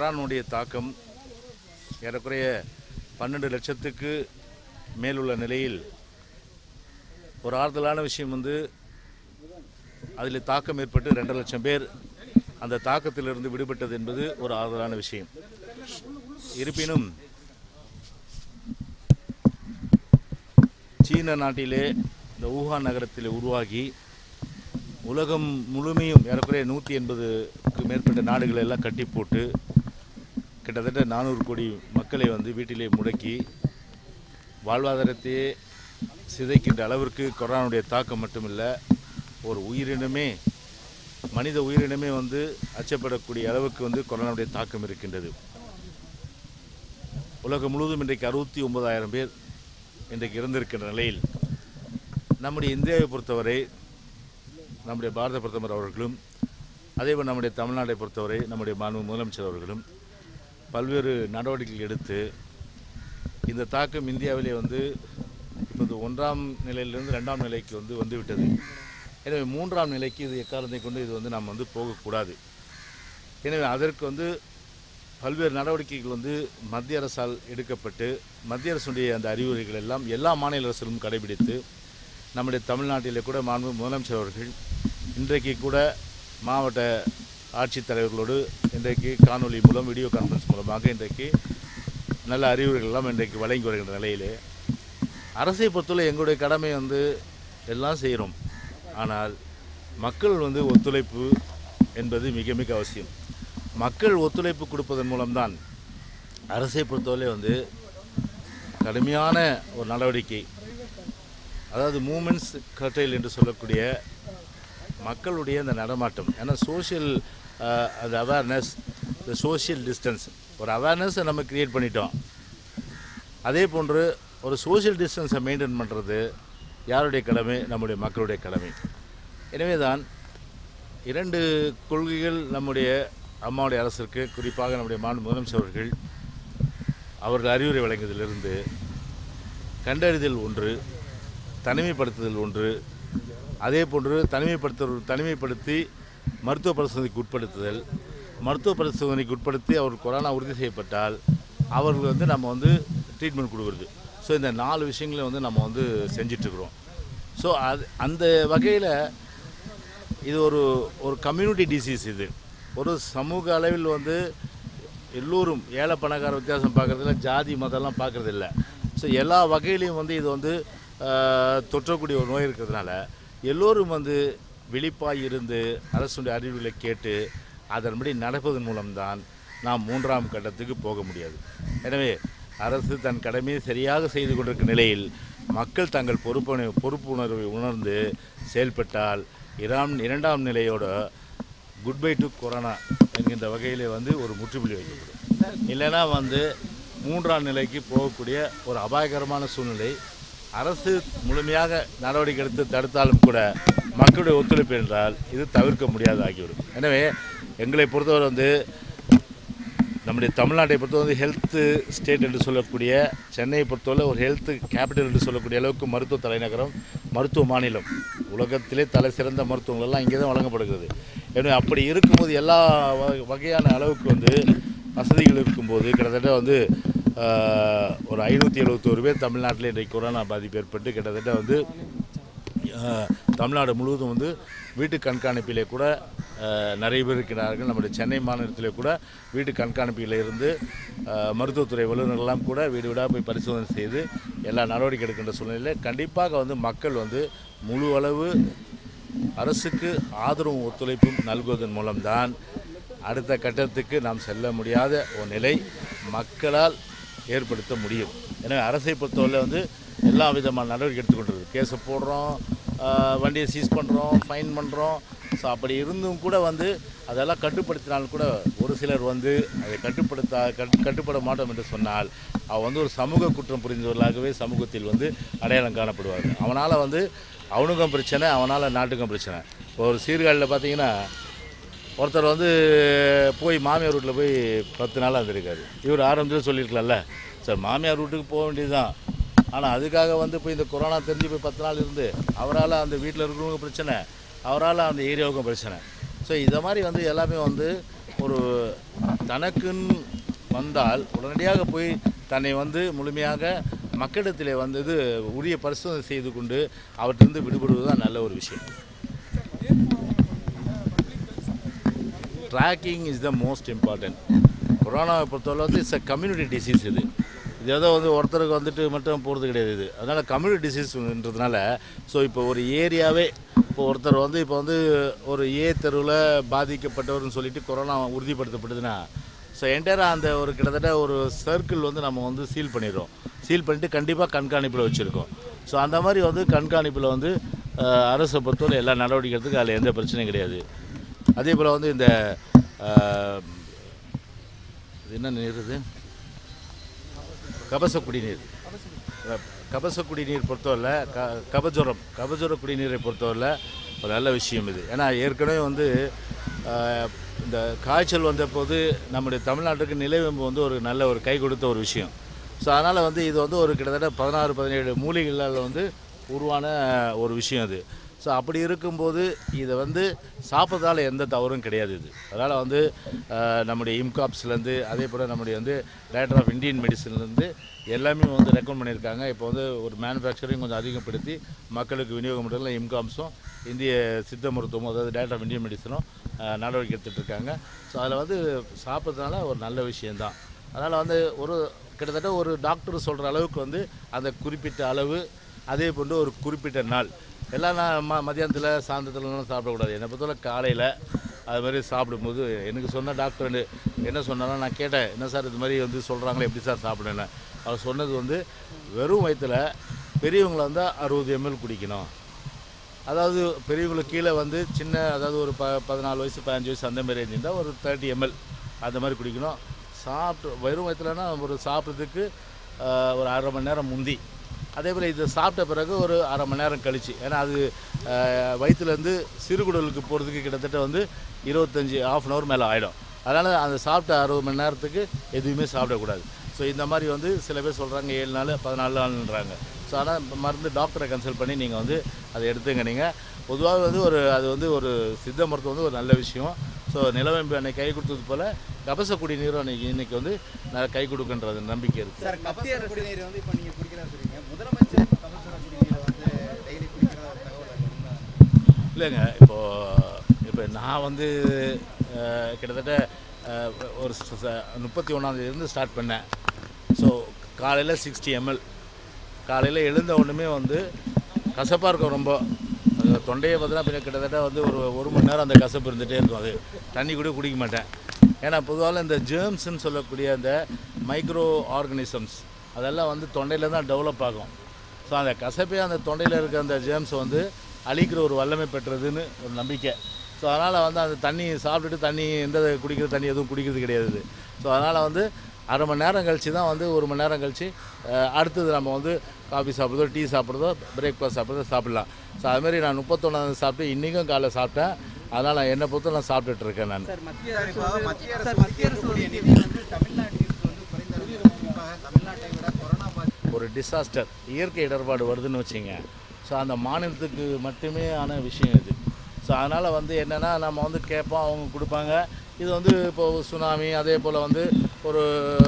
கொரோனாவுடைய தாக்கம் ஏறக்குறைய பன்னெண்டு லட்சத்துக்கு மேலுள்ள நிலையில் ஒரு ஆறுதலான விஷயம் வந்து அதில் தாக்கம் ஏற்பட்டு ரெண்டரை லட்சம் பேர் அந்த தாக்கத்திலிருந்து விடுபட்டது என்பது ஒரு ஆறுதலான விஷயம் இருப்பினும் சீன நாட்டிலே இந்த ஊகான் நகரத்தில் உருவாகி உலகம் முழுமையும் ஏறக்குறைய நூற்றி எண்பதுக்கு மேற்பட்ட நாடுகளை எல்லாம் கட்டி போட்டு கிட்டத்தட்ட நானூறு கோடி மக்களை வந்து வீட்டிலே முடக்கி வாழ்வாதாரத்தையே சிதைக்கின்ற அளவிற்கு கொரோனாவுடைய தாக்கம் மட்டுமில்லை ஒரு உயிரினமே மனித உயிரினமே வந்து அச்சப்படக்கூடிய அளவுக்கு வந்து கொரோனாவுடைய தாக்கம் இருக்கின்றது உலகம் முழுவதும் இன்றைக்கு அறுபத்தி ஒன்பதாயிரம் பேர் இன்றைக்கு இருந்திருக்கின்ற நிலையில் நம்முடைய இந்தியாவை பொறுத்தவரை நம்முடைய பாரத பிரதமர் அவர்களும் அதேபோல் நம்முடைய தமிழ்நாட்டை பொறுத்தவரை நம்முடைய மாண்பு முதலமைச்சர் அவர்களும் பல்வேறு நடவடிக்கைகள் எடுத்து இந்த தாக்கம் இந்தியாவிலே வந்து இப்போது ஒன்றாம் நிலையிலிருந்து ரெண்டாம் நிலைக்கு வந்து வந்துவிட்டது எனவே மூன்றாம் நிலைக்கு இது எக்காரணத்தை கொண்டு இது வந்து நாம் வந்து போகக்கூடாது எனவே அதற்கு வந்து பல்வேறு நடவடிக்கைகள் வந்து மத்திய அரசால் எடுக்கப்பட்டு மத்திய அரசுடைய அந்த அறிவுரைகள் எல்லாம் எல்லா மாநில அரசுகளும் கடைபிடித்து நம்முடைய தமிழ்நாட்டிலே கூட மாண்பு முதலமைச்சர் அவர்கள் இன்றைக்கு கூட மாவட்ட ஆட்சித்தலைவர்களோடு இன்றைக்கு காணொளி மூலம் வீடியோ கான்ஃபரன்ஸ் மூலமாக இன்றைக்கு நல்ல அறிவுரைகள் எல்லாம் இன்றைக்கு வழங்கி வருகின்ற நிலையிலே அரசை பொறுத்தவரை எங்களுடைய கடமை வந்து எல்லாம் செய்கிறோம் ஆனால் மக்கள் வந்து ஒத்துழைப்பு என்பது மிக மிக அவசியம் மக்கள் ஒத்துழைப்பு கொடுப்பதன் மூலம்தான் அரசை பொறுத்தவரை வந்து கடுமையான ஒரு நடவடிக்கை அதாவது மூமெண்ட்ஸ் கர்டைல் என்று சொல்லக்கூடிய மக்களுடைய அந்த நடமாட்டம் ஏன்னா சோஷியல் அந்த அவேர்னஸ் இந்த சோஷியல் டிஸ்டன்ஸ் ஒரு அவேர்னஸை நம்ம க்ரியேட் பண்ணிட்டோம் அதே போன்று ஒரு சோஷியல் டிஸ்டன்ஸை மெயின்டைன் பண்ணுறது யாருடைய கடமை நம்முடைய மக்களுடைய கடமை எனவே தான் இரண்டு கொள்கைகள் நம்முடைய அம்மாவுடைய அரசிற்கு குறிப்பாக நம்முடைய மாநில முதலமைச்சர் அவர்கள் அவர்கள் அறிவுரை வழங்கியதிலிருந்து கண்டறிதல் ஒன்று தனிமைப்படுத்துதல் ஒன்று அதே போன்று தனிமைப்படுத்த தனிமைப்படுத்தி மருத்துவ பரிசோதனைக்கு உட்படுத்துதல் மருத்துவ பரிசோதனைக்கு உட்படுத்தி அவர் கொரோனா உறுதி செய்யப்பட்டால் அவர்கள் வந்து நம்ம வந்து ட்ரீட்மெண்ட் கொடுக்குறது ஸோ இந்த நாலு விஷயங்களை வந்து நம்ம வந்து செஞ்சிட்ருக்குறோம் ஸோ அது அந்த வகையில் இது ஒரு ஒரு கம்யூனிட்டி டிசீஸ் இது ஒரு சமூக அளவில் வந்து எல்லோரும் ஏழை பணக்கார வித்தியாசம் பார்க்குறதில்ல ஜாதி மதம்லாம் பார்க்குறதில்ல ஸோ எல்லா வகையிலையும் வந்து இது வந்து ஆஹ், தொற்றக்கூடிய ஒரு நோய் இருக்கிறதுனால எல்லோரும் வந்து விழிப்பாய் இருந்து அரசுடைய அறிவுகளை கேட்டு அதன்படி நடப்பதன் மூலம்தான் நாம் மூன்றாம் கட்டத்துக்கு போக முடியாது எனவே அரசு தன் கடமையை சரியாக செய்து கொண்டிருக்கும் நிலையில் மக்கள் தங்கள் பொறுப்பு பொறுப்புணர்வை உணர்ந்து செயல்பட்டால் இராம் இரண்டாம் நிலையோட குட் பை டு கொரோனா என்கின்ற வகையில் வந்து ஒரு முற்றுப்புள்ளி வைக்கப்படும் இல்லைன்னா வந்து மூன்றாம் நிலைக்கு போகக்கூடிய ஒரு அபாயகரமான சூழ்நிலை அரசு முழுமையாக நடவடிக்கை எடுத்து தடுத்தாலும் கூட மக்களுடைய ஒத்துழைப்பு என்றால் இது தவிர்க்க முடியாத ஆகிவிடும் எனவே எங்களை பொறுத்தவரை வந்து நம்முடைய தமிழ்நாட்டை பொறுத்தவரை வந்து ஹெல்த்து ஸ்டேட் என்று சொல்லக்கூடிய சென்னையை பொறுத்தவரை ஒரு ஹெல்த் கேபிட்டல் என்று சொல்லக்கூடிய அளவுக்கு மருத்துவ தலைநகரம் மருத்துவ மாநிலம் உலகத்திலே தலை சிறந்த மருத்துவங்கள் எல்லாம் இங்கே தான் வழங்கப்படுகிறது எனவே அப்படி இருக்கும்போது எல்லா வ- வகையான அளவுக்கு வந்து வசதிகள் இருக்கும்போது கிட்டத்தட்ட வந்து ஆஹ், ஒரு ஐநூற்றி எழுபத்தோரு பேர் தமிழ்நாட்டில் இன்றைக்கு கொரோனா பாதிப்பு ஏற்பட்டு கிட்டத்தட்ட வந்து ஆஹ், தமிழ்நாடு முழுவதும் வந்து வீட்டு கண்காணிப்பிலே கூட ஆஹ், நிறைய பேர் இருக்கிறார்கள் நம்முடைய சென்னை மாநிலத்திலே கூட வீட்டு கண்காணிப்பில் இருந்து ஆஹ், மருத்துவத்துறை வல்லுநர்கள்லாம் கூட வீடு வீடாக போய் பரிசோதனை செய்து எல்லா நடவடிக்கை எடுக்கின்ற சூழ்நிலையில் கண்டிப்பாக வந்து மக்கள் வந்து முழு அளவு அரசுக்கு ஆதரவும் ஒத்துழைப்பும் நல்குவதன் மூலம்தான் அடுத்த கட்டத்துக்கு நாம் செல்ல முடியாத ஒரு நிலை மக்களால் ஏற்படுத்த முடியும் எனவே அரசை பொறுத்தவரை வந்து எல்லா விதமான நடவடிக்கை எடுத்துக்கொண்டிருக்கு கேஸை போடுறோம் ஆஹ் வண்டியை சீஸ் பண்ணுறோம் ஃபைன் பண்ணுறோம் ஸோ அப்படி இருந்தும் கூட வந்து அதெல்லாம் கட்டுப்படுத்தினாலும் கூட ஒரு சிலர் வந்து அதை கட்டுப்படுத்தா கட்டு கட்டுப்பட மாட்டோம் என்று சொன்னால் அவன் வந்து ஒரு சமூக குற்றம் புரிந்தவர்களாகவே சமூகத்தில் வந்து அடையாளம் காணப்படுவார்கள் அவனால் வந்து அவனுக்கும் பிரச்சனை அவனால் நாட்டுக்கும் பிரச்சனை இப்போ ஒரு சீர்காழியில் பார்த்தீங்கன்னா ஒருத்தர் வந்து போய் மாமியார் வீட்டில் போய் பத்து நாளாக இருந்திருக்காரு இவர் ஆரம்பத்தில் சொல்லியிருக்கலாம்ல சார் மாமியார் வீட்டுக்கு போக வேண்டியது தான் ஆனால் அதுக்காக வந்து போய் இந்த கொரோனா தெரிஞ்சு போய் பத்து நாள் இருந்து அவரால் அந்த வீட்டில் இருக்கிறவங்க பிரச்சனை அவரால் அந்த ஏரியாவுக்கும் பிரச்சனை ஸோ இதை மாதிரி வந்து எல்லாமே வந்து ஒரு தனக்குன்னு வந்தால் உடனடியாக போய் தன்னை வந்து முழுமையாக மக்களிடத்திலே வந்து இது உரிய பரிசோதனை செய்து கொண்டு அவற்றிலிருந்து விடுபடுவது தான் நல்ல ஒரு விஷயம் tracking is the most important கொரோனாவை பொறுத்தவரை வந்து இட்ஸ் அ கம்யூனிட்டி டிசீஸ் இது இது ஏதோ வந்து ஒருத்தருக்கு வந்துட்டு மட்டும் போகிறது கிடையாது இது அதனால் கம்யூனிட்டி டிசீஸ்ன்றதுனால ஸோ இப்போ ஒரு ஏரியாவே இப்போ ஒருத்தர் வந்து இப்போ வந்து ஒரு ஏ தெருவில் பாதிக்கப்பட்டவர்னு சொல்லிட்டு கொரோனா உறுதிப்படுத்தப்படுதுன்னா ஸோ என்டையராக அந்த ஒரு கிட்டத்தட்ட ஒரு சர்க்கிள் வந்து நம்ம வந்து சீல் பண்ணிடுறோம் சீல் பண்ணிட்டு கண்டிப்பாக கண்காணிப்பில் வச்சுருக்கோம் ஸோ அந்த மாதிரி வந்து கண்காணிப்பில் வந்து அஹ், அரசை பொறுத்தவரை எல்லா நடவடிக்கை எடுத்துக்கு அதில் எந்த பிரச்சனையும் கிடையாது அதே போல் வந்து இந்த அஹ், இது என்ன நீர் இது கபச குடிநீர் க- கபச குடிநீர் பொறுத்தவரையில் க கபஜுரம் கபஜுர குடிநீரை பொறுத்தவரையில் ஒரு நல்ல விஷயம் இது ஏன்னா ஏற்கனவே வந்து ஆஹ், இந்த காய்ச்சல் வந்த போது நம்முடைய தமிழ்நாட்டுக்கு நிலவேம்பு வந்து ஒரு நல்ல ஒரு கை கொடுத்த ஒரு விஷயம் ஸோ அதனால் வந்து இது வந்து ஒரு கிட்டத்தட்ட பதினாறு பதினேழு மூலிகைகளால் வந்து உருவான ஒரு விஷயம் அது ஸோ அப்படி இருக்கும்போது இதை வந்து சாப்பிட்றதால எந்த தவறும் கிடையாது இது அதனால் வந்து ஆஹ், நம்முடைய இம்காப்ஸ்லேருந்து அதே போல் நம்முடைய வந்து டைரக்டர் ஆஃப் இந்தியன் மெடிசன்லேருந்து எல்லாமே வந்து ரெக்கமெண்ட் பண்ணியிருக்காங்க இப்போ வந்து ஒரு மேனுஃபேக்சரிங் கொஞ்சம் அதிகப்படுத்தி மக்களுக்கு விநியோகம் பண்ணுறதுல இம்காம்ஸும் இந்திய சித்த மருத்துவமும் அதாவது டைரக்டர் ஆஃப் இந்தியன் மெடிசனும் ஆஹ், நடவடிக்கை எடுத்துகிட்டு இருக்காங்க ஸோ அதில் வந்து சாப்பிட்றதுனால ஒரு நல்ல விஷயந்தான் அதனால் வந்து ஒரு கிட்டத்தட்ட ஒரு டாக்டர் சொல்கிற அளவுக்கு வந்து அந்த குறிப்பிட்ட அளவு அதே போன்று ஒரு குறிப்பிட்ட நாள் எல்லாம் நான் ம மதியானத்தில் சாயந்தரத்துலலாம் சாப்பிடக்கூடாது என்னை பொறுத்தவரை காலையில் அது மாதிரி சாப்பிடும்போது எனக்கு சொன்ன டாக்டர் வந்து என்ன சொன்னாலும் நான் கேட்டேன் என்ன சார் இது மாதிரி வந்து சொல்கிறாங்களே எப்படி சார் சாப்பிடணும் அவர் சொன்னது வந்து வெறும் வயிற்றில் பெரியவங்கள வந்தால் அறுபது எம்எல் குடிக்கணும் அதாவது பெரியவங்களுக்கு கீழே வந்து சின்ன அதாவது ஒரு ப பதினாலு வயசு பதினஞ்சு வயசு அந்த மாதிரி இருந்தால் ஒரு தேர்ட்டி எம்எல் அந்த மாதிரி குடிக்கணும் சாப்பிட்டு வெறும் வயிற்றுலனா ஒரு சாப்பிட்றதுக்கு ஆஹ், ஒரு அரை மணி நேரம் முந்தி அதே போல் இது சாப்பிட்ட பிறகு ஒரு அரை மணி நேரம் கழிச்சு ஏன்னா அது ஆஹ், வயிற்றுலேருந்து சிறுகுடலுக்கு போகிறதுக்கு கிட்டத்தட்ட வந்து இருபத்தஞ்சி ஆஃப் அன் ஹவர் மேலே ஆகிடும் அதனால் அந்த சாப்பிட்ட அறுபது மணி நேரத்துக்கு எதுவுமே சாப்பிடக்கூடாது ஸோ இந்த மாதிரி வந்து சில பேர் சொல்கிறாங்க ஏழு நாள் பதினாலு நாள்ன்றாங்க ஸோ ஆனால் மருந்து டாக்டரை கன்சல்ட் பண்ணி நீங்கள் வந்து அதை எடுத்துங்க நீங்கள் பொதுவாக வந்து ஒரு அது வந்து ஒரு சித்த மருத்துவம் வந்து ஒரு நல்ல விஷயம் ஸோ நிலவேம்பு அன்னைக்கு கை கொடுத்தது போல் கபச குடிநீரும் அன்னைக்கு இன்னைக்கு வந்து நான் கை கொடுக்குன்றது நம்பிக்கை இருக்குது சார் மத்திய குடிநீர் வந்து இப்போ நீங்கள் குடிக்கிறதா சொல்றீங்க முதலமைச்சர் கபசுர குடிநீரை வந்து டெய்லி குடிக்கிறதா ஒரு தகவல் அது உண்மை இல்லைங்க இப்போது இப்போ நான் வந்து அஹ், கிட்டத்தட்ட அஹ், ஒரு முப்பத்தி ஒன்றாந்தேதியிலேருந்து ஸ்டார்ட் பண்ணேன் ஸோ காலையில் சிக்ஸ்டி எம்எல் காலையில் எழுந்த உடனே வந்து கசப்பாக இருக்கும் ரொம்ப அது தொண்டையை பார்த்தீங்கன்னா பின்ன கிட்டத்தட்ட வந்து ஒரு ஒரு மணி நேரம் அந்த கசப்பு இருந்துகிட்டே இருக்கும் அது தண்ணி கூட குடிக்க மாட்டேன் ஏன்னா பொதுவாக இந்த ஜேர்ம்ஸ்ன்னு சொல்லக்கூடிய அந்த மைக்ரோ ஆர்கனிசம்ஸ் அதெல்லாம் வந்து தொண்டையில் தான் டெவலப் ஆகும் ஸோ அந்த கசப்பே அந்த தொண்டையில் இருக்க அந்த ஜேம்ஸ் வந்து அழிக்கிற ஒரு வல்லமை பெற்றதுன்னு ஒரு நம்பிக்கை ஸோ அதனால் வந்து அந்த தண்ணி சாப்பிட்டுட்டு தண்ணி எந்த குடிக்கிற தண்ணி எதுவும் குடிக்கிறது கிடையாது ஸோ அதனால் வந்து அரை மணி நேரம் கழிச்சு தான் வந்து ஒரு மணி நேரம் கழிச்சு அஹ், அடுத்தது நம்ம வந்து காஃபி சாப்பிட்றதோ டீ சாப்பிட்றதோ பிரேக்ஃபாஸ்ட் சாப்பிட்றதோ சாப்பிட்லாம் ஸோ அதுமாரி நான் முப்பத்தொன்னாவது சாப்பிட்டு இன்றைக்கும் காலைல சாப்பிட்டேன் அதனால் நான் என்னை பொறுத்த நான் சாப்பிட்டுட்டு இருக்கேன் நான் சார் மத்திய அரசு வந்து- மத்திய அரசு மத்திய அரசுடைய நிதி வந்து தமிழ்நாட்டிற்கு வந்து குறைந்த அளவில் இருக்கு. குறிப்பாக தமிழ்நாட்டை விட கொரோனா பாதிப்பு ஒரு டிசாஸ்டர் இயற்கை இடர்பாடு வருதுன்னு வச்சுங்க ஸோ அந்த மாநிலத்துக்கு மட்டுமே ஆன விஷயம் இது ஸோ அதனால் வந்து என்னென்னா நம்ம வந்து கேட்போம் அவங்க கொடுப்பாங்க இது வந்து இப்போ சுனாமி அதே போல் வந்து ஒரு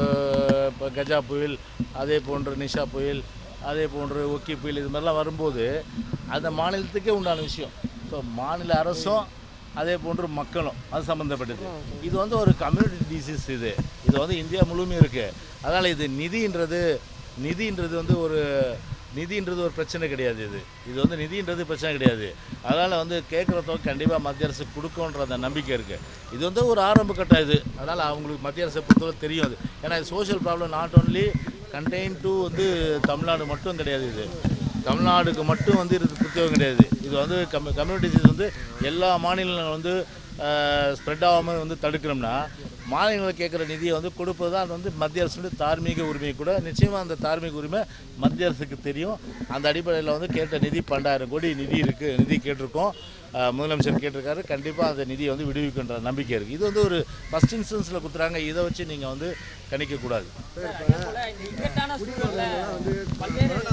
இப்போ கஜா புயல் அதே போன்ற நிஷா புயல் அதே போன்று ஒக்கி புயல் இது மாதிரிலாம் வரும்போது அந்த மாநிலத்துக்கே உண்டான விஷயம் ஸோ மாநில அரசும் அதே போன்று மக்களும் அது சம்மந்தப்பட்டது இது வந்து ஒரு கம்யூனிட்டி டிசீஸ் இது இது வந்து இந்தியா முழுமையும் இருக்குது அதனால் இது நிதின்றது நிதின்றது வந்து ஒரு நிதின்றது ஒரு பிரச்சனை கிடையாது இது இது வந்து நிதின்றது பிரச்சனை கிடையாது அதனால் வந்து கேட்குற தொகை கண்டிப்பாக மத்திய அரசு கொடுக்குன்ற அந்த நம்பிக்கை இருக்குது இது வந்து ஒரு ஆரம்ப கட்டம் இது அதனால் அவங்களுக்கு மத்திய அரசை பொறுத்தவரை தெரியும் அது ஏன்னா social problem not only contain to வந்து தமிழ்நாடு மட்டும் கிடையாது இது தமிழ்நாடுக்கு மட்டும் வந்து இது புத்தகம் கிடையாது இது வந்து கம் கம்யூனிட்டிஸ் வந்து எல்லா மாநிலங்களும் வந்து ஸ்ப்ரெட் ஆகாமல் வந்து தடுக்கணும்னா மாநிலங்களுக்கு கேட்குற நிதியை வந்து கொடுப்பது தான் அது வந்து மத்திய அரசுடைய தார்மீக உரிமை கூட நிச்சயமாக அந்த தார்மீக உரிமை மத்திய அரசுக்கு தெரியும் அந்த அடிப்படையில் வந்து கேட்ட நிதி பன்னெண்டாயிரம் கோடி நிதி இருக்குது நிதி கேட்டிருக்கோம் அஹ், முதலமைச்சர் கேட்டிருக்காரு கண்டிப்பாக அந்த நிதியை வந்து விடுவிக்கின்ற நம்பிக்கை இருக்குது இது வந்து ஒரு ஃபஸ்ட் இன்ஸ்டன்ஸில் கொடுத்துறாங்க இதை வச்சு நீங்கள் வந்து கணிக்கக்கூடாது அதே போல இந்த இக்கட்டான சூழல்ல பல்வேறு